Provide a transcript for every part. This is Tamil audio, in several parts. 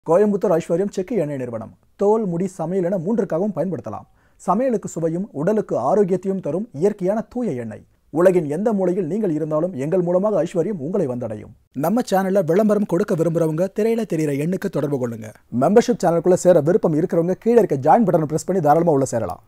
கோயம்புத்தூர் ஐஸ்வர்யம் செக்கு எண்ணெய் நிறுவனம் தோல் முடி சமையல் என மூன்றுக்காகவும் பயன்படுத்தலாம் சமையலுக்கு சுவையும் உடலுக்கு ஆரோக்கியத்தையும் தரும் இயற்கையான தூய எண்ணெய் உலகின் எந்த மூலையில் நீங்கள் இருந்தாலும் எங்கள் மூலமாக ஐஸ்வர்யம் உங்களை வந்தடையும் நம்ம சேனல்ல விளம்பரம் கொடுக்க விரும்புறவங்க திரையில தெரியிற எண்ணுக்கு தொடர்பு கொள்ளுங்க மெம்பர்ஷிப் சேனலுக்குள்ள சேர விருப்பம் இருக்கிறவங்க கீழே இருக்க ஜாயின் பட்டனை பிரஸ் பண்ணி தாராளமா உள்ள சேரலாம்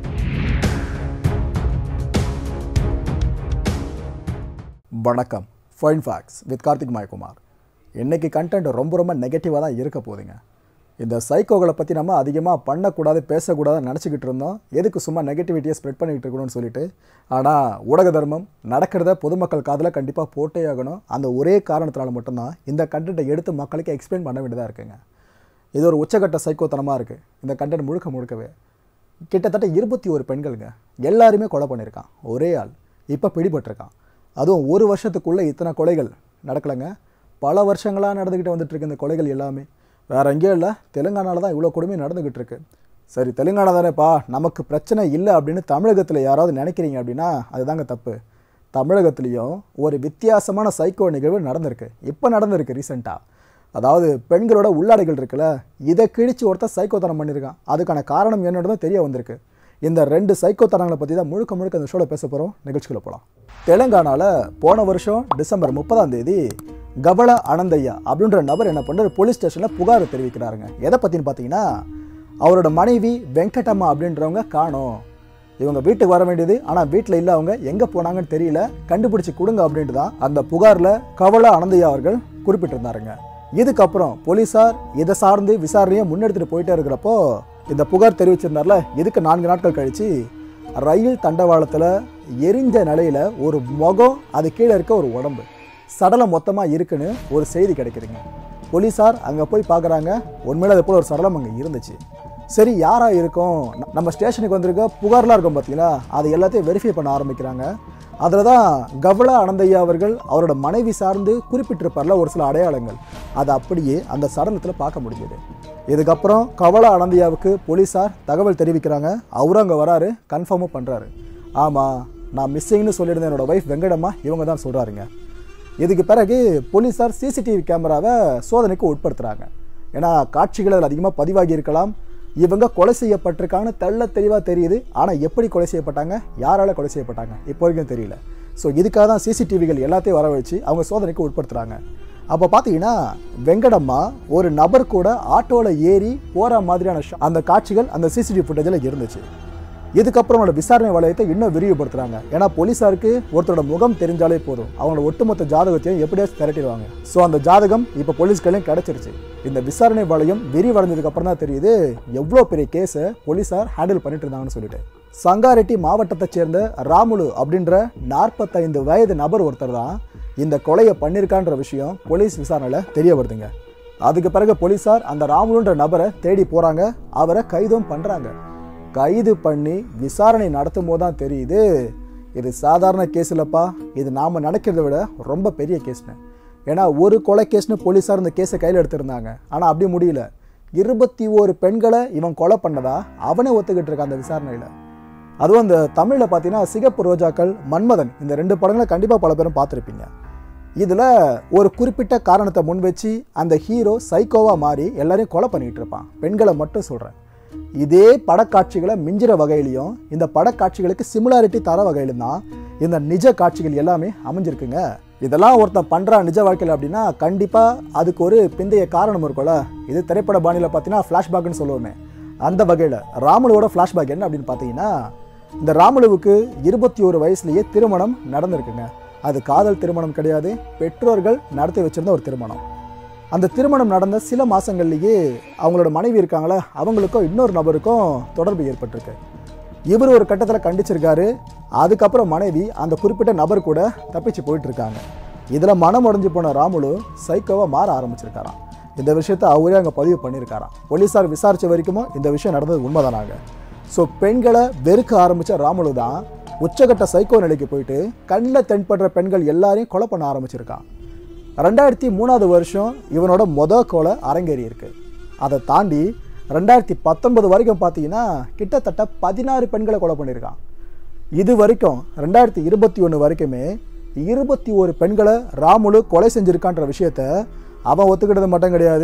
வணக்கம் fine facts with Karthik Mayakumar இன்னைக்கு கண்டென்ட் ரொம்ப ரொம்ப நெகட்டிவாக தான் இருக்க போகுதுங்க இந்த சைக்கோகளை பற்றி நம்ம அதிகமாக பண்ணக்கூடாது பேசக்கூடாதுன்னு நினச்சிக்கிட்டு இருந்தோம் எதுக்கு சும்மா நெகட்டிவிட்டியை ஸ்ப்ரெட் பண்ணிக்கிட்டு இருக்கணும்னு சொல்லிட்டு ஆனால் ஊடக தர்மம் நடக்கிறத பொதுமக்கள் காதில் கண்டிப்பாக போட்டே ஆகணும் அந்த ஒரே காரணத்தினால மட்டும்தான் இந்த கண்டென்ட்டை எடுத்து மக்களுக்கு எக்ஸ்பிளைன் பண்ண வேண்டியதாக இருக்குங்க இது ஒரு உச்சகட்ட சைக்கோத்தனமாக இருக்குது இந்த கண்டென்ட் முழுக்க முழுக்கவே கிட்டத்தட்ட இருபத்தி ஒரு பெண்களுங்க எல்லாருமே கொலை பண்ணியிருக்கான் ஒரே ஆள் இப்போ பிடிபட்டிருக்கான் அதுவும் ஒரு வருஷத்துக்குள்ளே இத்தனை கொலைகள் நடக்கலைங்க பல வருஷங்களாக நடந்துக்கிட்டு வந்துட்டு இருக்கு இந்த கொலைகள் எல்லாமே வேற எங்கேயும் இல்லை தெலுங்கானாவில் தான் இவ்வளோ கொடுமை நடந்துக்கிட்டு இருக்கு சரி தெலுங்கானா தானேப்பா நமக்கு பிரச்சனை இல்லை அப்படின்னு தமிழகத்தில் யாராவது நினைக்கிறீங்க அப்படின்னா அதுதாங்க தப்பு தமிழகத்துலேயும் ஒரு வித்தியாசமான சைக்கோ நிகழ்வு நடந்திருக்கு இப்போ நடந்திருக்கு ரீசெண்டாக அதாவது பெண்களோட உள்ளாடைகள் இருக்குல்ல இதை கிழிச்சு ஒருத்தர் சைக்கோத்தனம் பண்ணியிருக்கான் அதுக்கான காரணம் என்னன்னு தெரிய வந்திருக்கு இந்த ரெண்டு சைக்கோத்தனங்களை பற்றி தான் முழுக்க முழுக்க இந்த ஷோவில் பேச போகிறோம் நிகழ்ச்சிக்குள்ள போகலாம் தெலுங்கானாவில் போன வருஷம் டிசம்பர் முப்பதாம் தேதி கபல அனந்தையா அப்படின்ற நபர் என்ன பண்ணுறாரு போலீஸ் ஸ்டேஷனில் புகார் தெரிவிக்கிறாருங்க எதை பற்றின்னு பார்த்தீங்கன்னா அவரோட மனைவி வெங்கடம்மா அப்படின்றவங்க காணோம் இவங்க வீட்டுக்கு வர வேண்டியது ஆனால் வீட்டில் இல்லை அவங்க எங்கே போனாங்கன்னு தெரியல கண்டுபிடிச்சு கொடுங்க அப்படின்ட்டு தான் அந்த புகாரில் கவல அனந்தையா அவர்கள் குறிப்பிட்டிருந்தாருங்க இதுக்கப்புறம் போலீஸார் இதை சார்ந்து விசாரணையை முன்னெடுத்துட்டு போயிட்டே இருக்கிறப்போ இந்த புகார் தெரிவிச்சிருந்தார்ல இதுக்கு நான்கு நாட்கள் கழிச்சு ரயில் தண்டவாளத்தில் எரிஞ்ச நிலையில ஒரு முகம் அது கீழே இருக்க ஒரு உடம்பு சடலம் மொத்தமாக இருக்குன்னு ஒரு செய்தி கிடைக்குதுங்க போலீஸார் அங்கே போய் பார்க்குறாங்க உண்மையில அது போல ஒரு சடலம் அங்கே இருந்துச்சு சரி யாரா இருக்கும் ந- நம்ம ஸ்டேஷனுக்கு வந்திருக்க புகார்லாம் இருக்கும் பார்த்தீங்களா அதை எல்லாத்தையும் வெரிஃபை பண்ண ஆரம்பிக்கிறாங்க அதில் தான் கவலா அனந்தையா அவர்கள் அவரோட மனைவி சார்ந்து குறிப்பிட்டிருப்பார்ல ஒரு சில அடையாளங்கள் அதை அப்படியே அந்த சடலத்தில் பார்க்க முடிஞ்சது இதுக்கப்புறம் கவலா அனந்தையாவுக்கு போலீஸார் தகவல் தெரிவிக்கிறாங்க அவரும் அங்கே வராரு கன்ஃபார்மும் பண்ணுறாரு ஆமாம் நான் மிஸ்ஸிங்னு சொல்லியிருந்தேன் என்னோட ஒய்ஃப் வெங்கடம்மா இவங்க தான் சொல்கிறாருங்க இதுக்கு பிறகு போலீஸார் சிசிடிவி கேமராவை சோதனைக்கு உட்படுத்துகிறாங்க ஏன்னா காட்சிகள் அதில் அதிகமாக பதிவாகி இருக்கலாம் இவங்க கொலை செய்யப்பட்டிருக்காங்கன்னு தெள்ள தெளிவாக தெரியுது ஆனால் எப்படி கொலை செய்யப்பட்டாங்க யாரால கொலை செய்யப்பட்டாங்க இப்போ வரைக்கும் தெரியல ஸோ இதுக்காக தான் சிசிடிவிகள் எல்லாத்தையும் வர வச்சு அவங்க சோதனைக்கு உட்படுத்துகிறாங்க அப்போ பார்த்தீங்கன்னா வெங்கடம்மா ஒரு நபர் கூட ஆட்டோவில் ஏறி போகிற மாதிரியான ஷா- அந்த காட்சிகள் அந்த சிசிடிவி ஃபுட்டேஜில் இருந்துச்சு இதுக்கப்புறம் அவங்களோட விசாரணை வளையத்தை இன்னும் விரிவுபடுத்துறாங்க ஏன்னா போலீஸாருக்கு ஒருத்தரோட முகம் தெரிஞ்சாலே போதும் அவங்களோட ஒட்டுமொத்த ஜாதகத்தையும் எப்படியாச்சும் திரட்டிடுவாங்க ஸோ அந்த ஜாதகம் இப்போ போலீஸ் கையிலும் கிடைச்சிருச்சு இந்த விசாரணை வளையம் விரிவடைஞ்சதுக்கு அப்புறம் தான் தெரியுது எவ்வளோ பெரிய கேஸை போலீஸார் ஹேண்டில் பண்ணிட்டு இருந்தாங்கன்னு சொல்லிட்டு சங்காரெட்டி மாவட்டத்தைச் சேர்ந்த ராமுலு அப்படின்ற நாற்பத்தைந்து வயது நபர் ஒருத்தர் தான் இந்த கொலையை பண்ணியிருக்கான்ற விஷயம் போலீஸ் விசாரணையில் தெரிய வருதுங்க அதுக்கு பிறகு போலீஸார் அந்த ராமுலுன்ற நபரை தேடி போகிறாங்க அவரை கைதும் பண்ணுறாங்க கைது பண்ணி விசாரணை நடத்தும் போது தான் தெரியுது இது சாதாரண கேஸ் இல்லைப்பா இது நாம் நினைக்கிறத விட ரொம்ப பெரிய கேஸ்னு ஏன்னா ஒரு கொலை கேஸ்னு போலீஸார் இந்த கேஸை கையில் எடுத்திருந்தாங்க ஆனால் அப்படி முடியல இருபத்தி ஓரு பெண்களை இவன் கொலை பண்ணதா அவனே ஒத்துக்கிட்டு இருக்கான் அந்த விசாரணையில் அதுவும் அந்த தமிழில் பார்த்தீங்கன்னா சிகப்பு ரோஜாக்கள் மன்மதன் இந்த ரெண்டு படங்களை கண்டிப்பாக பல பேரும் பார்த்துருப்பீங்க இதில் ஒரு குறிப்பிட்ட காரணத்தை முன் வச்சு அந்த ஹீரோ சைக்கோவாக மாறி எல்லாரையும் கொலை பண்ணிட்டு இருப்பான் பெண்களை மட்டும் சொல்கிறேன் இதே படக்காட்சிகளை மிஞ்சிற வகையிலையும் இந்த படக்காட்சிகளுக்கு சிமிலாரிட்டி தர வகையிலும் தான் இந்த நிஜ காட்சிகள் எல்லாமே அமைஞ்சிருக்குங்க இதெல்லாம் ஒருத்தன் பண்ணுறான் நிஜ வாழ்க்கையில் அப்படின்னா கண்டிப்பாக அதுக்கு ஒரு பிந்தைய காரணம் இருக்கும்ல இது திரைப்பட பாணியில் பார்த்தீங்கன்னா ஃப்ளாஷ்பேக்னு சொல்லுவோமே அந்த வகையில் ராமுலுவோட ஃப்ளாஷ்பேக் என்ன அப்படின்னு பார்த்தீங்கன்னா இந்த ராமுலுவுக்கு இருபத்தி ஒரு வயசுலேயே திருமணம் நடந்திருக்குங்க அது காதல் திருமணம் கிடையாது பெற்றோர்கள் நடத்தி வச்சிருந்த ஒரு திருமணம் அந்த திருமணம் நடந்த சில மாதங்கள்லேயே அவங்களோட மனைவி இருக்காங்களே அவங்களுக்கும் இன்னொரு நபருக்கும் தொடர்பு ஏற்பட்டிருக்கு இவர் ஒரு கட்டத்தில் கண்டிச்சிருக்காரு அதுக்கப்புறம் மனைவி அந்த குறிப்பிட்ட நபர் கூட தப்பிச்சு போயிட்டு இருக்காங்க இதில் மனம் உடைஞ்சு போன ராமுலு சைக்கோவாக மாற ஆரம்பிச்சிருக்காராம் இந்த விஷயத்தை அவரே அங்கே பதிவு பண்ணியிருக்காராம் போலீஸார் விசாரித்த வரைக்கும் இந்த விஷயம் நடந்தது உண்மைதானாங்க ஸோ பெண்களை வெறுக்க ஆரம்பித்த ராமுலு தான் உச்சகட்ட சைக்கோ நிலைக்கு போயிட்டு கண்ணில் தென்படுற பெண்கள் எல்லாரையும் கொலை பண்ண ஆரம்பிச்சிருக்கான் ரெண்டாயிரத்தி மூணாவது வருஷம் இவனோட மொத கொலை அரங்கேறி இருக்கு அதை தாண்டி ரெண்டாயிரத்தி பத்தொன்பது வரைக்கும் பார்த்தீங்கன்னா கிட்டத்தட்ட பதினாறு பெண்களை கொலை பண்ணியிருக்கான் இது வரைக்கும் ரெண்டாயிரத்தி இருபத்தி ஒன்று வரைக்குமே இருபத்தி ஒரு பெண்களை ராமுலு கொலை செஞ்சிருக்கான்ற விஷயத்த அவன் ஒத்துக்கிட்டது மட்டும் கிடையாது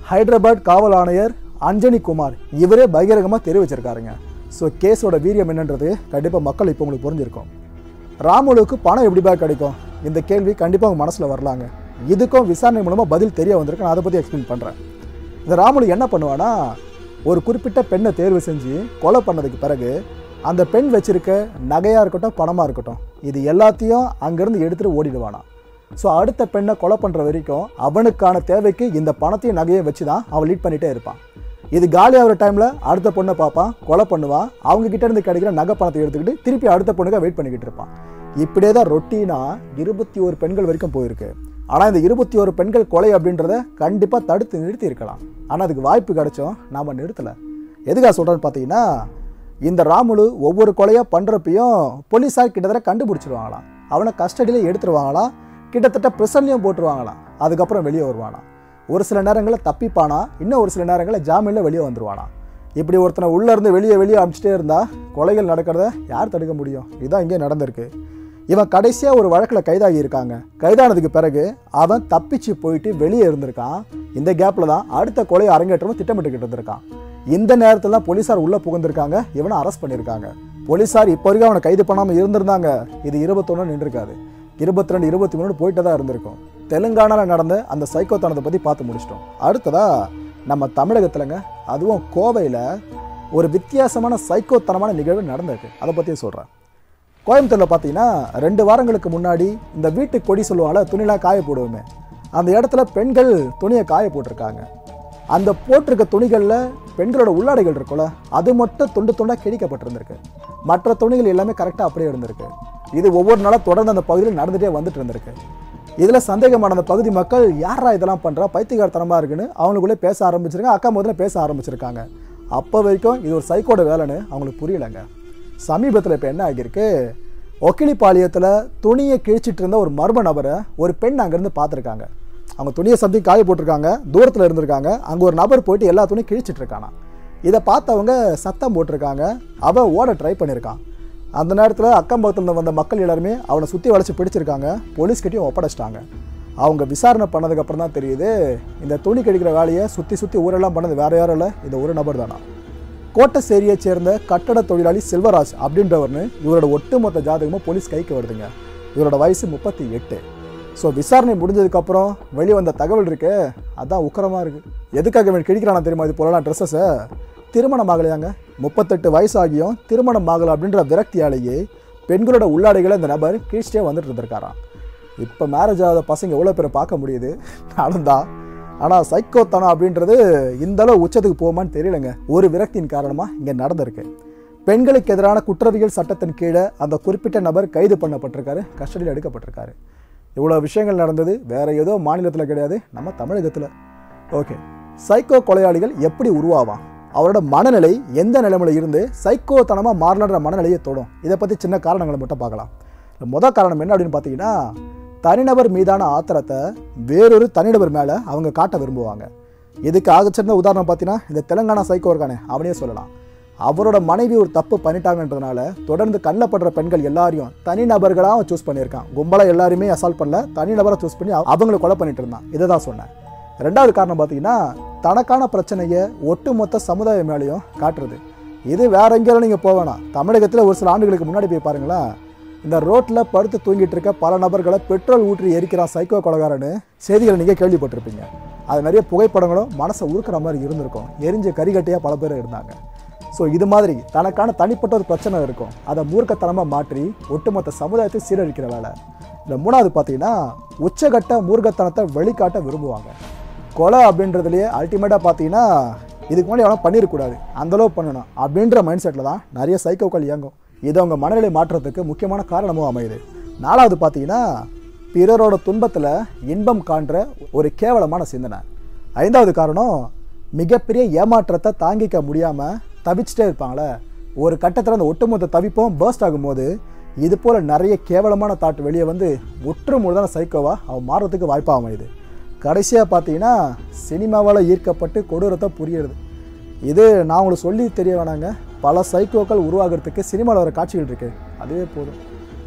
ஹைதராபாத் காவல் ஆணையர் அஞ்சனி குமார் இவரே பகிரங்கமாக தெரிவிச்சிருக்காருங்க ஸோ கேஸோட வீரியம் என்னன்றது கண்டிப்பாக மக்கள் இப்போ உங்களுக்கு புரிஞ்சிருக்கும் ராமுலுக்கு பணம் எப்படி பேக் கிடைக்கும் இந்த கேள்வி கண்டிப்பாக உங்கள் மனசில் வரலாங்க இதுக்கும் விசாரணை மூலமாக பதில் தெரிய வந்திருக்கு நான் அதை பற்றி எக்ஸ்பிளைன் பண்ணுறேன் இந்த ராமுலு என்ன பண்ணுவானா ஒரு குறிப்பிட்ட பெண்ணை தேர்வு செஞ்சு கொலை பண்ணதுக்கு பிறகு அந்த பெண் வச்சிருக்க நகையாக இருக்கட்டும் பணமாக இருக்கட்டும் இது எல்லாத்தையும் அங்கேருந்து எடுத்துகிட்டு ஓடிடுவானா ஸோ அடுத்த பெண்ணை கொலை பண்ணுற வரைக்கும் அவனுக்கான தேவைக்கு இந்த பணத்தையும் நகையை வச்சு தான் அவன் லீட் பண்ணிகிட்டே இருப்பான் இது காலி ஆகிற டைமில் அடுத்த பொண்ணை பார்ப்பான் கொலை பண்ணுவான் அவங்க கிட்ட இருந்து கிடைக்கிற நகை பணத்தை எடுத்துக்கிட்டு திருப்பி அடுத்த பொண்ணுக்கு வெயிட் பண்ணிக்கிட்டு இருப்பான் இப்படியே தான் ரொட்டீனாக இருபத்தி ஒரு பெண்கள் வரைக்கும் போயிருக்கு ஆனால் இந்த இருபத்தி ஒரு பெண்கள் கொலை அப்படின்றத கண்டிப்பாக தடுத்து நிறுத்தி இருக்கலாம் ஆனால் அதுக்கு வாய்ப்பு கிடைச்சோம் நாம் நிறுத்தலை எதுக்காக சொல்கிறேன்னு பார்த்தீங்கன்னா இந்த ராமுலு ஒவ்வொரு கொலையாக பண்ணுறப்பையும் போலீஸார் கிட்டத்தட்ட கண்டுபிடிச்சிருவாங்களாம் அவனை கஸ்டடியில் எடுத்துருவாங்களாம் கிட்டத்தட்ட ப்ரிசன்லையும் போட்டுருவாங்களாம் அதுக்கப்புறம் வெளியே வருவானாம் ஒரு சில நேரங்களில் தப்பிப்பானா இன்னும் ஒரு சில நேரங்களில் ஜாமீனில் வெளியே வந்துருவானா இப்படி ஒருத்தனை உள்ளே இருந்து வெளியே வெளியே அனுப்பிச்சிட்டே இருந்தால் கொலைகள் நடக்கிறத யார் தடுக்க முடியும் இதுதான் இங்கே நடந்திருக்கு இவன் கடைசியாக ஒரு வழக்கில் கைதாகி இருக்காங்க கைதானதுக்கு பிறகு அவன் தப்பிச்சு போயிட்டு வெளியே இருந்திருக்கான் இந்த கேப்பில் தான் அடுத்த கொலையை அரங்கேற்றமும் திட்டமிட்டுக்கிட்டு இருந்திருக்கான் இந்த நேரத்தில் தான் போலீஸார் உள்ளே புகுந்திருக்காங்க இவனை அரெஸ்ட் பண்ணியிருக்காங்க போலீஸார் இப்போ வரைக்கும் அவனை கைது பண்ணாமல் இருந்திருந்தாங்க இது இருபத்தொன்று நின்றுருக்காது இருபத்தி ரெண்டு இருபத்தி மூணு போயிட்டு தான் இருந்திருக்கும் தெலுங்கானாவில் நடந்த அந்த சைக்கோத்தனத்தை பற்றி பார்த்து முடிச்சிட்டோம் அடுத்ததா நம்ம தமிழகத்துலங்க அதுவும் கோவையில் ஒரு வித்தியாசமான சைக்கோத்தனமான நிகழ்வு நடந்திருக்கு அதை பற்றியும் சொல்கிறேன் கோயம்புத்தூரில் பார்த்தீங்கன்னா ரெண்டு வாரங்களுக்கு முன்னாடி இந்த வீட்டு கொடி சொல்லுவாங்கள்ல துணிலாம் காய போடுவோமே அந்த இடத்துல பெண்கள் துணியை காய போட்டிருக்காங்க அந்த போட்டிருக்க துணிகளில் பெண்களோட உள்ளாடைகள் இருக்கும்ல அது மட்டும் துண்டு துண்டாக கிழிக்கப்பட்டிருந்திருக்கு மற்ற துணிகள் எல்லாமே கரெக்டாக அப்படியே இருந்திருக்கு இது ஒவ்வொரு நாளாக தொடர்ந்து அந்த பகுதியில் நடந்துகிட்டே வந்துட்டு இருந்திருக்கு இதில் சந்தேகமான அந்த பகுதி மக்கள் யாரா இதெல்லாம் பண்ணுறா பைத்தியகாரத்தனமாக இருக்குன்னு அவங்களுக்குள்ளே பேச ஆரம்பிச்சிருக்காங்க அக்கா முதல்ல பேச ஆரம்பிச்சிருக்காங்க அப்போ வரைக்கும் இது ஒரு சைக்கோட வேலைன்னு அவங்களுக்கு புரியலைங்க சமீபத்தில் இப்போ என்ன ஆகியிருக்கு ஒக்கிலிப்பாளையத்தில் துணியை கிழிச்சிட்டு இருந்த ஒரு மர்ம நபரை ஒரு பெண் அங்கேருந்து பார்த்துருக்காங்க அவங்க துணியை சம்திங் காய போட்டிருக்காங்க தூரத்தில் இருந்திருக்காங்க அங்கே ஒரு நபர் போயிட்டு எல்லா துணியும் கிழிச்சிட்டு இருக்கானா இதை பார்த்தவங்க சத்தம் போட்டிருக்காங்க அவன் ஓட ட்ரை பண்ணியிருக்கான் அந்த நேரத்தில் அக்கம் பக்கத்தில் வந்த மக்கள் எல்லாருமே அவனை சுற்றி வளைச்சி பிடிச்சிருக்காங்க போலீஸ்கிட்டையும் ஒப்படைச்சிட்டாங்க அவங்க விசாரணை பண்ணதுக்கப்புறம் தான் தெரியுது இந்த துணி கடிக்கிற வேலையை சுற்றி சுற்றி ஊரெல்லாம் பண்ணது வேற யாரும் இல்லை இந்த ஒரு நபர் தானா கோட்டசேரியை சேர்ந்த கட்டட தொழிலாளி செல்வராஜ் அப்படின்றவர்னு இவரோட ஒட்டுமொத்த ஜாதகமும் போலீஸ் கைக்கு வருதுங்க இவரோட வயசு முப்பத்தி எட்டு ஸோ விசாரணை முடிஞ்சதுக்கப்புறம் வெளியே வந்த தகவல் இருக்கு அதான் உக்கரமாக இருக்குது எதுக்காக இவன் கிழிக்கிறானா தெரியுமா இது போலலாம் ட்ரெஸ்ஸஸை திருமணம் ஆகலையாங்க முப்பத்தெட்டு வயசாகியும் திருமணம் ஆகலை அப்படின்ற விரக்தியாலேயே பெண்களோட உள்ளாடைகளை இந்த நபர் கிழிச்சிட்டே வந்துட்டு இருந்திருக்காராம் இப்போ மேரேஜ் ஆகாத பசங்க எவ்வளோ பேரை பார்க்க முடியுது நானும் தான் ஆனால் சைக்கோத்தனம் அப்படின்றது இந்த அளவு உச்சத்துக்கு போகுமான்னு தெரியலங்க ஒரு விரக்தியின் காரணமாக இங்கே நடந்திருக்கு பெண்களுக்கு எதிரான குற்றவியல் சட்டத்தின் கீழே அந்த குறிப்பிட்ட நபர் கைது பண்ணப்பட்டிருக்காரு கஸ்டடியில் எடுக்கப்பட்டிருக்காரு இவ்வளோ விஷயங்கள் நடந்தது வேற ஏதோ மாநிலத்தில் கிடையாது நம்ம தமிழகத்தில் ஓகே சைக்கோ கொலையாளிகள் எப்படி உருவாவான் அவரோட மனநிலை எந்த நிலைமையில இருந்து சைக்கோத்தனமாக மாறலன்ற மனநிலையை தொடும் இதை பற்றி சின்ன காரணங்களை மட்டும் பார்க்கலாம் முதல் காரணம் என்ன அப்படின்னு பார்த்தீங்கன்னா தனிநபர் மீதான ஆத்திரத்தை வேறொரு தனிநபர் மேலே அவங்க காட்ட விரும்புவாங்க இதுக்கு ஆகச்சிறந்த உதாரணம் பார்த்தீங்கன்னா இந்த தெலுங்கானா சைக்கோ இருக்கானே அவனே சொல்லலாம் அவரோட மனைவி ஒரு தப்பு பண்ணிட்டாங்கன்றதுனால தொடர்ந்து கண்ணில் படுற பெண்கள் எல்லாரையும் தனிநபர்களாக அவன் சூஸ் பண்ணியிருக்கான் கும்பலாக எல்லாருமே அசால்ட் பண்ணல தனிநபரை சூஸ் பண்ணி அவ- அவங்களை கொலை பண்ணிட்டு இருந்தான் இதை தான் சொன்னேன் ரெண்டாவது காரணம் பார்த்தீங்கன்னா தனக்கான பிரச்சனையை ஒட்டுமொத்த சமுதாயம் மேலேயும் காட்டுறது இது வேற எங்கேயாலும் நீங்கள் போக வேணாம் தமிழகத்தில் ஒரு சில ஆண்டுகளுக்கு முன்னாடி போய் பாருங்களேன் இந்த ரோட்டில் படுத்து தூங்கிட்டு இருக்க பல நபர்களை பெட்ரோல் ஊற்றி எரிக்கிறான் சைக்கோ கொலகாரன்னு செய்திகளை நீங்கள் கேள்விப்பட்டிருப்பீங்க அது நிறைய புகைப்படங்களும் மனசை உருக்குற மாதிரி இருந்திருக்கும் எரிஞ்ச கரிகட்டையாக பல பேர் இருந்தாங்க ஸோ இது மாதிரி தனக்கான தனிப்பட்ட ஒரு பிரச்சனை இருக்கும் அதை மூர்க்கத்தனமாக மாற்றி ஒட்டுமொத்த சமுதாயத்தை சீரழிக்கிற வேலை இந்த மூணாவது பார்த்தீங்கன்னா உச்சகட்ட மூர்க்கத்தனத்தை வெளிக்காட்ட விரும்புவாங்க கொலை அப்படின்றதுலேயே அல்டிமேட்டாக பார்த்தீங்கன்னா இதுக்கு முன்னாடி எவனும் பண்ணிடக்கூடாது அந்தளவு பண்ணணும் அப்படின்ற மைண்ட் செட்டில் தான் நிறைய சைக்கோக்கள் இயங்கும் இது அவங்க மனநிலை மாற்றத்துக்கு முக்கியமான காரணமும் அமையுது நாலாவது பார்த்தீங்கன்னா பிறரோட துன்பத்தில் இன்பம் காண்ற ஒரு கேவலமான சிந்தனை ஐந்தாவது காரணம் மிகப்பெரிய ஏமாற்றத்தை தாங்கிக்க முடியாமல் தவிச்சிட்டே இருப்பாங்களே ஒரு கட்டத்தில் அந்த ஒட்டுமொத்த தவிப்பும் பர்ஸ்ட் ஆகும்போது இது போல் நிறைய கேவலமான தாட் வெளியே வந்து முற்று முழுதான சைக்கோவா அவன் மாறுறதுக்கு வாய்ப்பாக அமையுது கடைசியாக பார்த்தீங்கன்னா சினிமாவால் ஈர்க்கப்பட்டு கொடூரத்தை புரியுறது இது நான் உங்களுக்கு சொல்லி தெரிய வேணாங்க பல சைக்கோக்கள் உருவாகிறதுக்கு சினிமாவில் வர காட்சிகள் இருக்குது அதுவே போதும்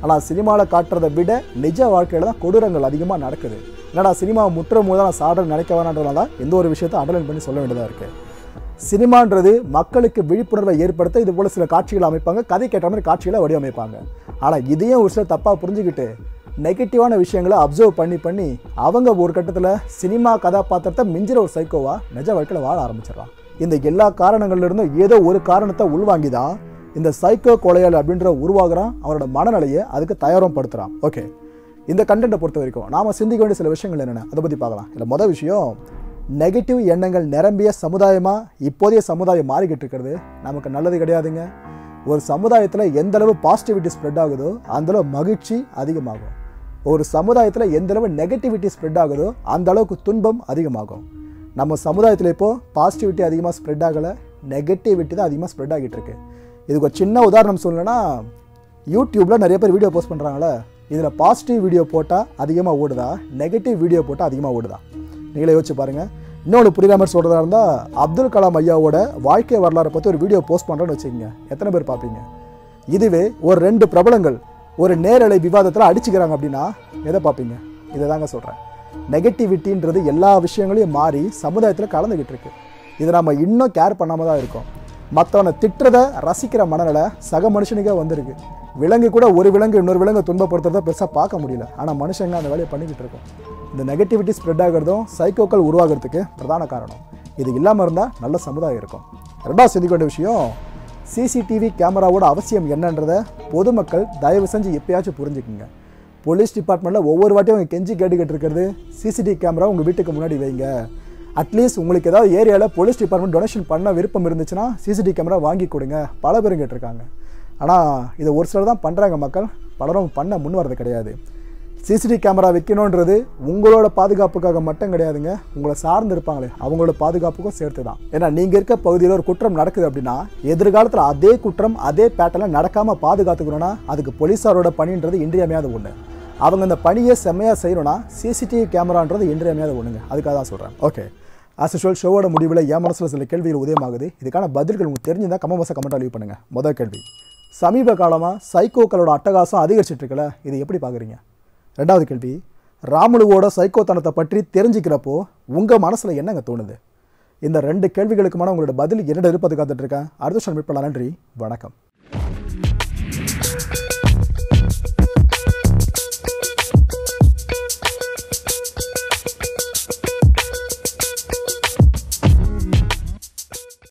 ஆனால் சினிமாவில் காட்டுறதை விட நிஜ வாழ்க்கையில் தான் கொடூரங்கள் அதிகமாக நடக்குது என்னடா சினிமாவை முற்றும் போது நான் சாடல் நினைக்க வேணான்றதுனால தான் எந்த ஒரு விஷயத்தை அண்டர்லைன் பண்ணி சொல்ல வேண்டியதாக இருக்குது சினிமான்றது மக்களுக்கு விழிப்புணர்வை ஏற்படுத்த இது போல சில காட்சிகளை அமைப்பாங்க கதை கேட்ட மாதிரி காட்சிகளை வடிவமைப்பாங்க ஆனால் இதையும் ஒரு சிலர் தப்பாக புரிஞ்சுக்கிட்டு நெகட்டிவான விஷயங்களை அப்சர்வ் பண்ணி பண்ணி அவங்க ஒரு கட்டத்தில் சினிமா கதாபாத்திரத்தை மிஞ்சிற ஒரு சைக்கோவா நிஜ வாழ்க்கையில் வாழ ஆரம்பிச்சிடறான் இந்த எல்லா காரணங்கள்ல இருந்தும் ஏதோ ஒரு காரணத்தை உள்வாங்கி தான் இந்த சைக்கோ கொலையாளி அப்படின்ற உருவாகிறான் அவரோட மனநிலையை அதுக்கு தயாரும் படுத்துறான் ஓகே இந்த கண்டென்ட்டை பொறுத்த வரைக்கும் நாம சிந்திக்க வேண்டிய சில விஷயங்கள் என்னென்ன அதை பற்றி பார்க்கலாம் இல்லை மொதல் விஷயம் நெகட்டிவ் எண்ணங்கள் நிரம்பிய சமுதாயமாக இப்போதைய சமுதாயம் மாறிக்கிட்டு இருக்கிறது நமக்கு நல்லது கிடையாதுங்க ஒரு சமுதாயத்தில் எந்த அளவு பாசிட்டிவிட்டி ஸ்ப்ரெட் ஆகுதோ அந்த அளவு மகிழ்ச்சி அதிகமாகும் ஒரு சமுதாயத்தில் எந்த அளவு நெகட்டிவிட்டி ஸ்ப்ரெட் ஆகுதோ அந்த அளவுக்கு துன்பம் அதிகமாகும் நம்ம சமுதாயத்தில் இப்போது பாசிட்டிவிட்டி அதிகமாக ஸ்ப்ரெட் ஆகலை நெகட்டிவிட்டி தான் அதிகமாக ஸ்ப்ரெட் ஆகிட்டு இருக்கு இதுக்கு ஒரு சின்ன உதாரணம் சொல்லணும்னா யூடியூப்பில் நிறைய பேர் வீடியோ போஸ்ட் பண்ணுறாங்களே இதில் பாசிட்டிவ் வீடியோ போட்டால் அதிகமாக ஓடுதா நெகட்டிவ் வீடியோ போட்டால் அதிகமாக ஓடுதா நீங்களே யோசிச்சு பாருங்கள் இன்னொன்று புரியாம மாதிரி சொல்கிறதா இருந்தால் அப்துல் கலாம் ஐயாவோட வாழ்க்கை வரலாறை பற்றி ஒரு வீடியோ போஸ்ட் பண்ணுறேன்னு வச்சுக்கோங்க எத்தனை பேர் பார்ப்பீங்க இதுவே ஒரு ரெண்டு பிரபலங்கள் ஒரு நேரலை விவாதத்தில் அடிச்சுக்கிறாங்க அப்படின்னா எதை பார்ப்பீங்க இதை தாங்க சொல்கிறேன் நெகட்டிவிட்டின்றது எல்லா விஷயங்களையும் மாறி சமுதாயத்தில் கலந்துக்கிட்டு இருக்கு இதை நம்ம இன்னும் கேர் பண்ணாமல் தான் இருக்கோம் மற்றவனை திட்டுறத ரசிக்கிற மனநிலை சக மனுஷனுக்கே வந்திருக்கு விலங்கு கூட ஒரு விலங்கு இன்னொரு விலங்கு துன்பப்படுத்துறத பெருசாக பார்க்க முடியல ஆனால் மனுஷங்க அந்த வேலையை பண்ணிக்கிட்டு இருக்கோம் இந்த நெகட்டிவிட்டி ஸ்ப்ரெட் ஆகிறதும் சைக்கோக்கள் உருவாகிறதுக்கு பிரதான காரணம் இது இல்லாமல் இருந்தால் நல்ல சமுதாயம் இருக்கும் ரெண்டாவது சிந்திக்க வேண்டிய விஷயம் சிசிடிவி கேமராவோட அவசியம் என்னன்றதை பொதுமக்கள் தயவு செஞ்சு எப்பயாச்சும் புரிஞ்சுக்குங்க போலீஸ் டிபார்ட்மெண்ட்டில் ஒவ்வொரு வாட்டியும் அவங்க கெஞ்சி கேட்டுக்கிட்டு இருக்கிறது சிசிடிவி கேமரா உங்கள் வீட்டுக்கு முன்னாடி வைங்க அட்லீஸ்ட் உங்களுக்கு ஏதாவது ஏரியாவில் போலீஸ் டிபார்ட்மெண்ட் டொனேஷன் பண்ண விருப்பம் இருந்துச்சுன்னா சிசிடிவி கேமரா வாங்கி கொடுங்க பல பேரும் கேட்டிருக்காங்க ஆனால் இதை ஒரு சிலர் தான் பண்ணுறாங்க மக்கள் பலரும் பண்ண முன் வரது கிடையாது சிசிடிவி கேமரா வைக்கணுன்றது உங்களோட பாதுகாப்புக்காக மட்டும் கிடையாதுங்க உங்களை சார்ந்து இருப்பாங்களே அவங்களோட பாதுகாப்புக்கும் சேர்த்து தான் ஏன்னா நீங்கள் இருக்க பகுதியில் ஒரு குற்றம் நடக்குது அப்படின்னா எதிர்காலத்தில் அதே குற்றம் அதே பேட்டர்னில் நடக்காமல் பாதுகாத்துக்கணும்னா அதுக்கு போலீஸாரோட பணின்றது இன்றியமையாத ஒன்று அவங்க அந்த பணியை செம்மையாக செய்யணும்னா சிசிடிவி கேமரான்றது இன்றியமையாத ஒன்றுங்க அதுக்காக தான் சொல்கிறேன் ஓகே ஆஸ் யூஷுவல் ஷோவோட முடிவில் என் மனசில் சில கேள்விகள் உதயமாகுது இதுக்கான பதில்கள் உங்களுக்கு தெரிஞ்சிருந்தா கமெண்ட் பாக்ஸை கமெண்ட்டாக லீவ் பண்ணுங்கள் முதல் கேள்வி சமீப காலமாக சைக்கோக்களோட அட்டகாசம் அதிகரிச்சிட்டு இருக்குல்ல இது எப்படி பார்க்குறீங்க ரெண்டாவது கேள்வி ராமுலுவோட சைக்கோத்தனத்தை பற்றி தெரிஞ்சுக்கிறப்போ உங்கள் மனசில் என்னங்க தோணுது இந்த ரெண்டு கேள்விகளுக்குமான உங்களோட பதில் என்னோட இருப்பது காத்துட்டு இருக்கேன் அடுத்த வருஷம் மீட் பண்ணலாம் நன்றி வணக்கம்